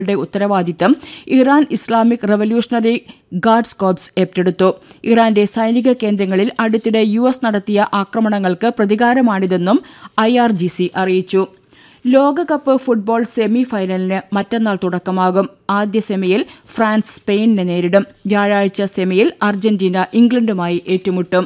യുടെ ഉത്തരവാദിത്തം Iran Islamic revolutionary guards corps ഏറ്റെടുത്തു ഇറാന്റെ സൈനിക കേന്ദ്രങ്ങളിൽ അടുത്തിടെ യു എസ് നടത്തിയ ആക്രമണങ്ങൾക്ക് പ്രതികാരമാണിതെന്നും ഐ ആർ ജി സി അറിയിച്ചു ലോകകപ്പ് ഫുട്ബോൾ സെമി ഫൈനലിന് മറ്റന്നാൾ തുടക്കമാകും ആദ്യ സെമിയിൽ ഫ്രാൻസ് സ്പെയിനിനെ നേരിടും വ്യാഴാഴ്ച സെമിയിൽ അർജന്റീന ഇംഗ്ലണ്ടുമായി ഏറ്റുമുട്ടും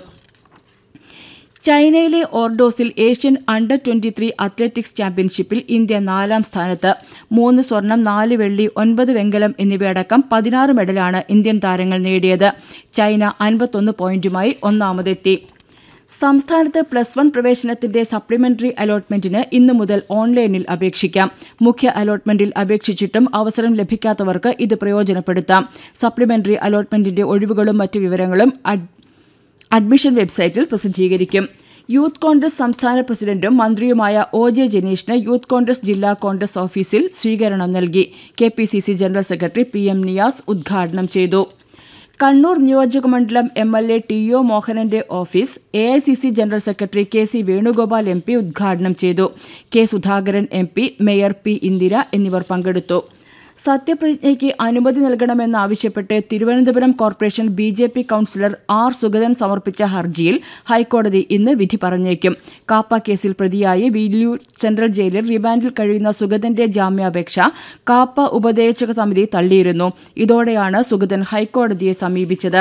ചൈനയിലെ ഓർഡോസിൽ Asian under twenty three athletics ചാമ്പ്യൻഷിപ്പിൽ ഇന്ത്യ നാലാം സ്ഥാനത്ത് മൂന്ന് സ്വർണം നാല് വെള്ളി ഒൻപത് വെങ്കലം എന്നിവയടക്കം പതിനാറ് മെഡലാണ് ഇന്ത്യൻ താരങ്ങൾ നേടിയത് ചൈന അൻപത്തൊന്ന് പോയിന്റുമായി ഒന്നാമതെത്തി സംസ്ഥാനത്ത് പ്ലസ് വൺ പ്രവേശനത്തിന്റെ സപ്ലിമെന്ററി അലോട്ട്മെന്റിന് ഇന്നു മുതൽ ഓൺലൈനിൽ അപേക്ഷിക്കാം മുഖ്യ അലോട്ട്മെന്റിൽ അപേക്ഷിച്ചിട്ടും അവസരം ലഭിക്കാത്തവർക്ക് ഇത് പ്രയോജനപ്പെടുത്താം സപ്ലിമെന്ററി അലോട്ട്മെന്റിന്റെ ഒഴിവുകളും മറ്റു വിവരങ്ങളും അഡ്മിഷൻ വെബ്സൈറ്റിൽ പ്രസിദ്ധീകരിക്കും യൂത്ത് കോൺഗ്രസ് സംസ്ഥാന പ്രസിഡന്റും മന്ത്രിയുമായ ഒ ജെ ജനീഷിന് യൂത്ത് കോൺഗ്രസ് ജില്ലാ കോൺഗ്രസ് ഓഫീസിൽ സ്വീകരണം നൽകി K P C C general secretary P M Niyas ഉദ്ഘാടനം ചെയ്തു കണ്ണൂർ നിയോജകമണ്ഡലം M L A T O മോഹനന്റെ office A I C C general secretary K C Venugopal M P ഉദ്ഘാടനം ചെയ്തു K Sudhakaran M P mayor P Indira എന്നിവർ പങ്കെടുത്തു സത്യപ്രതിജ്ഞയ്ക്ക് അനുമതി നൽകണമെന്നാവശ്യപ്പെട്ട് Thiruvananthapuram corporation B J P councillor R Sugathan സമർപ്പിച്ച ഹർജിയിൽ ഹൈക്കോടതി ഇന്ന് വിധി പറഞ്ഞേക്കും കാപ്പ കേസിൽ പ്രതിയായി വില്യൂർ സെൻട്രൽ ജയിലിൽ റിമാൻഡിൽ കഴിയുന്ന സുഗതന്റെ ജാമ്യാപേക്ഷ കാപ്പ ഉപദേശക സമിതി തള്ളിയിരുന്നു ഇതോടെയാണ് സുഗതൻ ഹൈക്കോടതിയെ സമീപിച്ചത്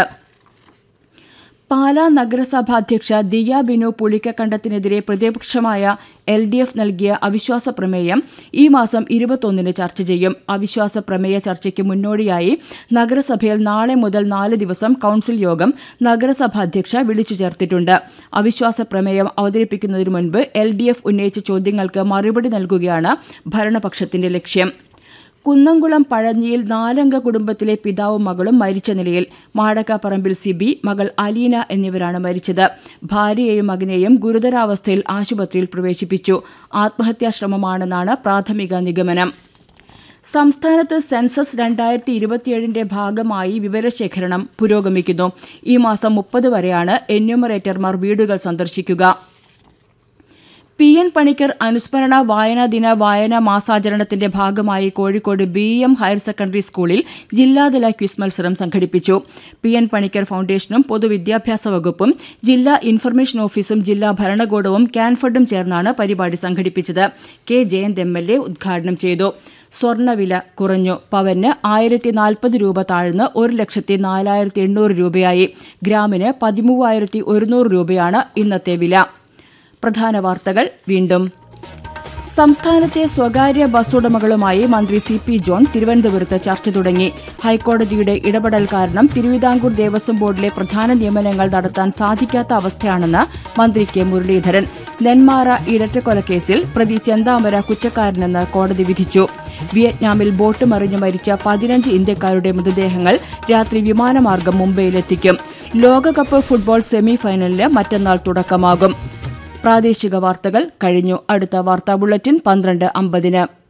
പാലാ നഗരസഭാധ്യക്ഷ ദിയ ബിനു പുളിക്കക്കണ്ടത്തിനെതിരെ പ്രതിപക്ഷമായ എൽ ഡി എഫ് നൽകിയ അവിശ്വാസ പ്രമേയം ഈ മാസം ഇരുപത്തൊന്നിന് ചർച്ച ചെയ്യും അവിശ്വാസ പ്രമേയ ചർച്ചയ്ക്ക് മുന്നോടിയായി നഗരസഭയിൽ നാളെ മുതൽ നാല് ദിവസം കൌൺസിൽ യോഗം നഗരസഭാധ്യക്ഷ വിളിച്ചു ചേർത്തിട്ടുണ്ട് അവിശ്വാസ പ്രമേയം അവതരിപ്പിക്കുന്നതിനു മുൻപ് എൽ ഡി എഫ് ഉന്നയിച്ച ചോദ്യങ്ങൾക്ക് മറുപടി നൽകുകയാണ് ഭരണപക്ഷത്തിന്റെ ലക്ഷ്യം കുന്നംകുളം പഴഞ്ഞിയിൽ നാലംഗ കുടുംബത്തിലെ പിതാവും മകളും മരിച്ച നിലയിൽ മാടക്കാപ്പറമ്പിൽ സിബി മകൾ അലീന എന്നിവരാണ് മരിച്ചത് ഭാര്യയെയും മകനെയും ഗുരുതരാവസ്ഥയിൽ ആശുപത്രിയിൽ പ്രവേശിപ്പിച്ചു ആത്മഹത്യാശ്രമമാണെന്നാണ് പ്രാഥമിക നിഗമനം സംസ്ഥാനത്ത് സെൻസസ് രണ്ടായിരത്തി ഇരുപത്തിയേഴിന്റെ ഭാഗമായി വിവരശേഖരണം പുരോഗമിക്കുന്നു ഈ മാസം മുപ്പത് വരെയാണ് എന്യൂമറേറ്റർമാർ വീടുകൾ സന്ദർശിക്കുക പി എൻ പണിക്കർ അനുസ്മരണ വായനാ ദിന വായനാ മാസാചരണത്തിന്റെ ഭാഗമായി Kozhikode B M higher secondary സ്കൂളിൽ ജില്ലാതല ക്വിസ് മത്സരം സംഘടിപ്പിച്ചു പി എൻ പണിക്കർ ഫൌണ്ടേഷനും പൊതുവിദ്യാഭ്യാസ വകുപ്പും ജില്ലാ ഇൻഫർമേഷൻ ഓഫീസും ജില്ലാ ഭരണകൂടവും കാൻഫർഡും ചേർന്നാണ് പരിപാടി സംഘടിപ്പിച്ചത് K Jayanth M L A ഉദ്ഘാടനം ചെയ്തു സ്വർണ്ണവില കുറഞ്ഞു പവന് ആയിരത്തി നാൽപ്പത് രൂപ താഴ്ന്ന് ഒരു ലക്ഷത്തി നാലായിരത്തി എണ്ണൂറ് രൂപയായി ഗ്രാമിന് പതിമൂവായിരത്തി ഒരുന്നൂറ് രൂപയാണ് ഇന്നത്തെ വില പ്രധാന വാർത്തകൾ വീണ്ടും സംസ്ഥാനത്തെ സ്വകാര്യ ബസ് ഉടമകളുമായി മന്ത്രി സി പി ജോൺ തിരുവനന്തപുരത്ത് ചർച്ച തുടങ്ങി ഹൈക്കോടതിയുടെ ഇടപെടൽ കാരണം തിരുവിതാംകൂർ ദേവസ്വം ബോർഡിലെ പ്രധാന നിയമനങ്ങൾ നടത്താൻ സാധിക്കാത്ത അവസ്ഥയാണെന്ന് മന്ത്രി കെ മുരളീധരൻ നെന്മാറ ഇരട്ടക്കൊലക്കേസിൽ പ്രതി ചെന്താമര കുറ്റക്കാരനെന്ന് കോടതി വിധിച്ചു വിയറ്റ്നാമിൽ ബോട്ട് മറിഞ്ഞ് മരിച്ച പതിനഞ്ച് ഇന്ത്യക്കാരുടെ മൃതദേഹങ്ങൾ രാത്രി വിമാനമാർഗം മുംബൈയിലെത്തിക്കും ലോകകപ്പ് ഫുട്ബോൾ സെമി ഫൈനലിന് മറ്റന്നാൾ തുടക്കമാകും പ്രാദേശിക വാർത്തകൾ കഴിഞ്ഞു അടുത്ത വാർത്താ ബുള്ളറ്റിൻ പന്ത്രണ്ട് അമ്പതിന്